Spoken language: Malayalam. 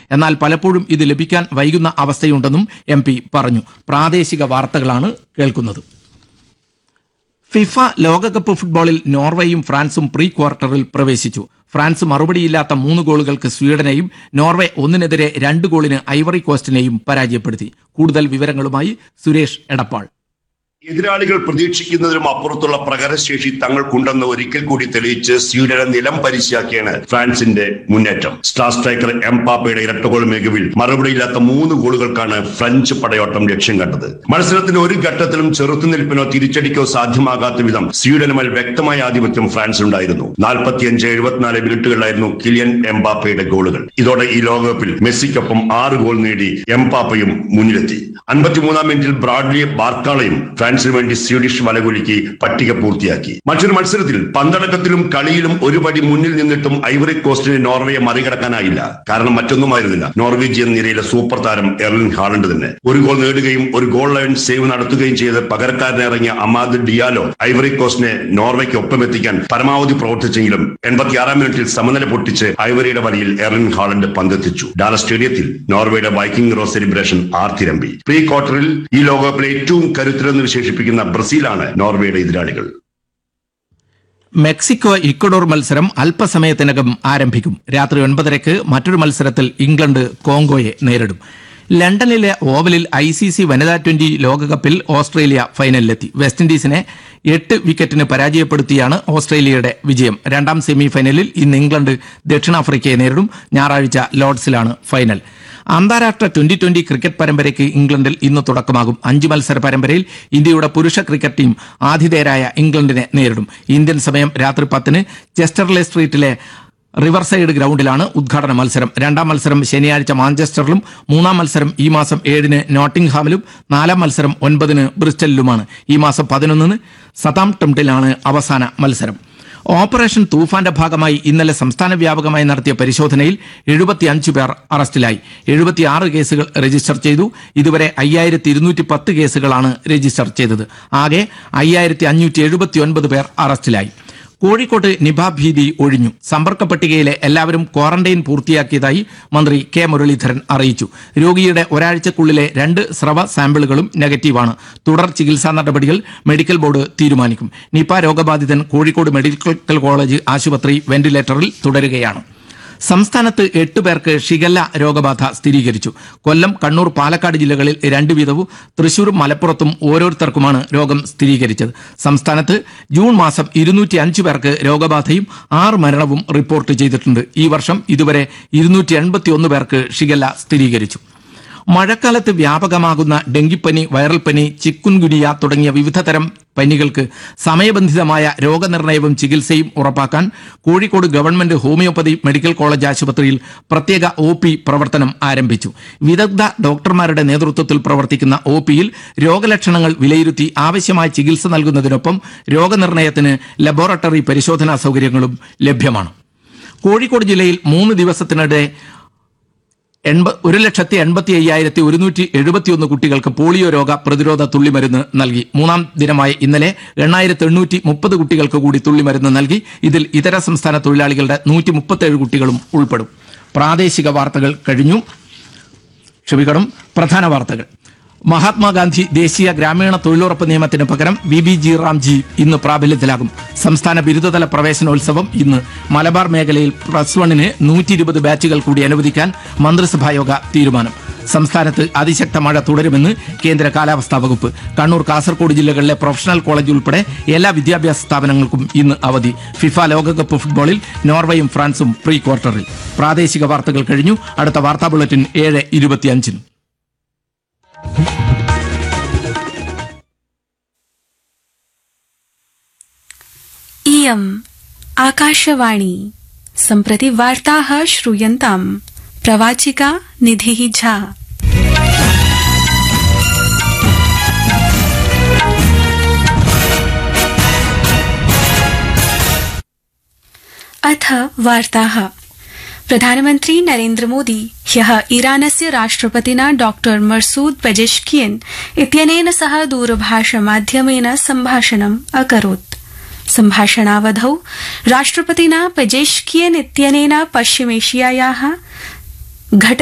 എന്നാൽ പലപ്പോഴും ഇത് ലഭിക്കാൻ വൈകുന്ന അവസ്ഥയുണ്ടെന്നും എം പി പറഞ്ഞു പ്രാദേശിക വാർത്തകളാണ് കേൾക്കുന്നത് ഫിഫ ലോകകപ്പ് ഫുട്ബോളിൽ നോർവേയും ഫ്രാൻസും പ്രീ ക്വാർട്ടറിൽ പ്രവേശിച്ചു ഫ്രാൻസ് മറുപടിയില്ലാത്ത മൂന്ന് ഗോളുകൾക്ക് സ്വീഡനെയും നോർവേ ഒന്നിനെതിരെ രണ്ട് ഗോളിന് ഐവറി കോസ്റ്റിനെയും പരാജയപ്പെടുത്തി കൂടുതൽ വിവരങ്ങളുമായി സുരേഷ് എടപ്പാൾ എതിരാളികൾ പ്രതീക്ഷിക്കുന്നതിനും അപ്പുറത്തുള്ള പ്രകടനശേഷി തങ്ങൾക്കുണ്ടെന്ന് ഒരിക്കൽ കൂടി തെളിയിച്ച് സ്വീഡനെ നിലം പരിശാക്കിയാണ് ഫ്രാൻസിന്റെ മുന്നേറ്റം സ്റ്റാർ സ്ട്രൈക്കർ എംപാപ്പയുടെ ഇരട്ട ഗോൾ മികവിൽ മറുപടിയില്ലാത്ത മൂന്ന് ഗോളുകൾക്കാണ് ഫ്രഞ്ച് പടയോട്ടം ലക്ഷ്യം കണ്ടത് മത്സരത്തിന് ഒരു ഘട്ടത്തിലും ചെറുത്തുനിൽപ്പിനോ തിരിച്ചടിക്കോ സാധ്യമാകാത്ത വിധം സ്വീഡനുമേൽ വ്യക്തമായ ആധിപത്യം ഫ്രാൻസിനുണ്ടായിരുന്നു നാൽപ്പത്തിയഞ്ച് എഴുപത്തിനാല് മിനിറ്റുകളിലായിരുന്നു കിലിയൻ എംപാപ്പയുടെ ഗോളുകൾ ഇതോടെ ഈ ലോകകപ്പിൽ മെസ്സിക്കൊപ്പം ആറ് ഗോൾ നേടി എംപാപ്പയും മുന്നിലെത്തി അൻപത്തിമൂന്നാം മിനിറ്റിൽ ബ്രാഡ്ലി ബാർക്കാളയും ഫ്രാൻസിന് വേണ്ടി സ്വീഡിഷ് വലകുലുക്കി പട്ടിക പൂർത്തിയാക്കി മറ്റൊരു മത്സരത്തിൽ പന്തടക്കത്തിലും കളിയിലും ഒരു പടി മുന്നിൽ നിന്നിട്ടും ഐവറി കോസ്റ്റിന് നോർവേയെ മറികടക്കാനായില്ല കാരണം മറ്റൊന്നുമായിരുന്നില്ല നോർവീജിയൻ നിരയിലെ സൂപ്പർ താരം എർലിൻ ഹാളണ്ട് തന്നെ ഒരു ഗോൾ നേടുകയും ഒരു ഗോൾ ലൈൻ സേവ് നടത്തുകയും ചെയ്ത് പകരക്കാരനിറങ്ങിയ അമാദ് ഡിയാലോ ഐവറി കോസ്റ്റിനെ നോർവേക്ക് ഒപ്പമെത്തിക്കാൻ പരമാവധി പ്രവർത്തിച്ചെങ്കിലും എൺപത്തിയാറാം മിനിറ്റിൽ സമനില പൊട്ടിച്ച് ഐവറിയുടെ വലയിൽ എർലിൻ ഹാളണ്ട് പന്തെത്തിച്ചു ഡാല സ്റ്റേഡിയത്തിൽ നോർവേയുടെ വൈക്കിംഗ് റോ സെലിബ്രേഷൻ ആർത്തിരമ്പി പ്രീ ക്വാർട്ടറിൽ ഈ ലോകകപ്പിലെ ഏറ്റവും കരുത്തരെന്ന് വിശേഷിപ്പിക്കുന്ന ബ്രസീലാണ് നോർവേയുടെ എതിരാളികൾ മെക്സിക്കോ ഇക്വഡോർ മത്സരം അല്പസമയത്തിനകം ആരംഭിക്കും രാത്രി ഒൻപതരയ്ക്ക് മറ്റൊരു മത്സരത്തിൽ ഇംഗ്ലണ്ട് കോങ്കോയെ നേരിടും ലണ്ടനിലെ ഓവലിൽ ഐ സി സി വനിതാ ട്വന്റി ലോകകപ്പിൽ ഓസ്ട്രേലിയ ഫൈനലിലെത്തി വെസ്റ്റ് ഇൻഡീസിനെ എട്ട് വിക്കറ്റിന് പരാജയപ്പെടുത്തിയാണ് ഓസ്ട്രേലിയയുടെ വിജയം രണ്ടാം സെമി ഫൈനലിൽ ഇന്ന് ഇംഗ്ലണ്ട് ദക്ഷിണാഫ്രിക്കയെ നേരിടും ഞായറാഴ്ച ലോർഡ്സിലാണ് ഫൈനൽ അന്താരാഷ്ട്ര ട്വന്റി ട്വന്റി ക്രിക്കറ്റ് പരമ്പരയ്ക്ക് ഇംഗ്ലണ്ടിൽ ഇന്ന് തുടക്കമാകും അഞ്ച് മത്സര പരമ്പരയിൽ ഇന്ത്യയുടെ പുരുഷ ക്രിക്കറ്റ് ടീം ആതിഥേയരായ ഇംഗ്ലണ്ടിനെ നേരിടും ഇന്ത്യൻ സമയം രാത്രി പത്തിന് ചെസ്റ്റർലെ സ്ട്രീറ്റിലെ റിവർസൈഡ് ഗ്രൗണ്ടിലാണ് ഉദ്ഘാടന മത്സരം രണ്ടാം മത്സരം ശനിയാഴ്ച മാഞ്ചസ്റ്ററിലും മൂന്നാം മത്സരം ഈ മാസം ഏഴിന് നോട്ടിംഗ്ഹാമിലും നാലാം മത്സരം ഒൻപതിന് ബ്രിസ്റ്റലിലുമാണ് ഈ മാസം പതിനൊന്നിന് സതാം ടെംപ്റ്റിലാണ് അവസാന മത്സരം ഓപ്പറേഷൻ തൂഫാന്റെ ഭാഗമായി ഇന്നലെ സംസ്ഥാന വ്യാപകമായി നടത്തിയ പരിശോധനയിൽ എഴുപത്തിയഞ്ച് പേർ അറസ്റ്റിലായി എഴുപത്തിയാറ് കേസുകൾ രജിസ്റ്റർ ചെയ്തു ഇതുവരെ അയ്യായിരത്തി ഇരുന്നൂറ്റി പത്ത് കേസുകളാണ് രജിസ്റ്റർ ചെയ്തത് ആകെ അയ്യായിരത്തി അഞ്ഞൂറ്റി എഴുപത്തിയൊൻപത് പേർ അറസ്റ്റിലായി കോഴിക്കോട്ട് നിപ ഭീതി ഒഴിഞ്ഞു സമ്പർക്ക പട്ടികയിലെ എല്ലാവരും ക്വാറന്റൈൻ പൂർത്തിയാക്കിയതായി മന്ത്രി കെ മുരളീധരൻ അറിയിച്ചു രോഗിയുടെ ഒരാഴ്ചക്കുള്ളിലെ രണ്ട് സ്രവ സാമ്പിളുകളും നെഗറ്റീവാണ് തുടർ ചികിത്സാ നടപടികൾ മെഡിക്കൽ ബോർഡ് തീരുമാനിക്കും നിപ രോഗബാധിതൻ കോഴിക്കോട് മെഡിക്കൽ കോളേജ് ആശുപത്രി വെന്റിലേറ്ററിൽ തുടരുകയാണ് സംസ്ഥാനത്ത് എട്ട് പേർക്ക് ഷിഗല്ല രോഗബാധ സ്ഥിരീകരിച്ചു കൊല്ലം കണ്ണൂർ പാലക്കാട് ജില്ലകളിൽ രണ്ട് വീതവും തൃശൂരും മലപ്പുറത്തും ഓരോരുത്തർക്കുമാണ് രോഗം സ്ഥിരീകരിച്ചത് സംസ്ഥാനത്ത് ജൂൺ മാസം ഇരുന്നൂറ്റി അഞ്ച് പേർക്ക് രോഗബാധയും ആറ് മരണവും റിപ്പോർട്ട് ചെയ്തിട്ടുണ്ട് ഈ വർഷം ഇതുവരെ ഇരുന്നൂറ്റി എൺപത്തിയൊന്ന് പേർക്ക് ഷിഗല്ല സ്ഥിരീകരിച്ചു മഴക്കാലത്ത് വ്യാപകമാകുന്ന ഡെങ്കിപ്പനി വൈറൽ പനി ചിക്കുൻഗുനിയ തുടങ്ങിയ വിവിധ തരം പനികൾക്ക് സമയബന്ധിതമായ രോഗനിർണയവും ചികിത്സയും ഉറപ്പാക്കാൻ Kozhikode government homoeopathy medical college ആശുപത്രിയിൽ പ്രത്യേക ഒ പി പ്രവർത്തനം ആരംഭിച്ചു വിദഗ്ധ ഡോക്ടർമാരുടെ നേതൃത്വത്തിൽ പ്രവർത്തിക്കുന്ന ഒ പിയിൽ രോഗലക്ഷണങ്ങൾ വിലയിരുത്തി ആവശ്യമായ ചികിത്സ നൽകുന്നതിനൊപ്പം രോഗനിർണയത്തിന് ലബോറട്ടറി പരിശോധനാ സൗകര്യങ്ങളും ലഭ്യമാണ് കോഴിക്കോട് ജില്ലയിൽ മൂന്ന് ദിവസത്തിനിടെ എൺപ ഒരു ലക്ഷത്തി എൺപത്തി അയ്യായിരത്തി ഒരുന്നൂറ്റി എഴുപത്തിയൊന്ന് കുട്ടികൾക്ക് പോളിയോ രോഗ പ്രതിരോധ തുള്ളിമരുന്ന് നൽകി മൂന്നാം ദിനമായ ഇന്നലെ എണ്ണായിരത്തി എണ്ണൂറ്റി മുപ്പത് കുട്ടികൾക്ക് കൂടി തുള്ളിമരുന്ന് നൽകി ഇതിൽ ഇതര സംസ്ഥാന തൊഴിലാളികളുടെ നൂറ്റി മുപ്പത്തേഴ് കുട്ടികളും ഉൾപ്പെടും പ്രാദേശിക വാർത്തകൾ കഴിഞ്ഞു ക്ഷമിക്കണം പ്രധാന വാർത്തകൾ മഹാത്മാഗാന്ധി ദേശീയ ഗ്രാമീണ തൊഴിലുറപ്പ് നിയമത്തിന് പകരം വി ബി ജി റാംജി ഇന്ന് പ്രാബല്യത്തിലാകും സംസ്ഥാന ബിരുദതല പ്രവേശനോത്സവം ഇന്ന് മലബാർ മേഖലയിൽ പ്ലസ് വണ്ണിന് നൂറ്റി ഇരുപത് ബാച്ചുകൾ കൂടി അനുവദിക്കാൻ മന്ത്രിസഭായോഗ തീരുമാനം സംസ്ഥാനത്ത് അതിശക്ത മഴ തുടരുമെന്ന് കേന്ദ്ര കാലാവസ്ഥാ വകുപ്പ് കണ്ണൂർ കാസർഗോഡ് ജില്ലകളിലെ പ്രൊഫഷണൽ കോളേജ് ഉൾപ്പെടെ എല്ലാ വിദ്യാഭ്യാസ സ്ഥാപനങ്ങൾക്കും ഇന്ന് അവധി ഫിഫ ലോകകപ്പ് ഫുട്ബോളിൽ നോർവേയും ഫ്രാൻസും പ്രീ ക്വാർട്ടറിൽ പ്രാദേശിക വാർത്തകൾ കഴിഞ്ഞു അടുത്ത വാർത്താ ബുള്ളറ്റിൻ ഏഴ് ഇരുപത്തിയഞ്ചിന് इयम् आकाशवाणी सम्प्रति वार्ताः श्रूयन्ताम् प्रवाचिका निधिः झा अथ वार्ताः प्रधानमन्त्री नरेन्द्र मोदी ह्यः ईरानस्य राष्ट्रपतिना डॉ मर्सूद पेजेश्कियन इत्यनेन सह दूरभाषमाध्यमेन सम्भाषणम् अकरोत् सम्भाषणावधौ राष्ट्रपतिना पेजेश्कियन इत्यनेन पश्चिमेशियाया घट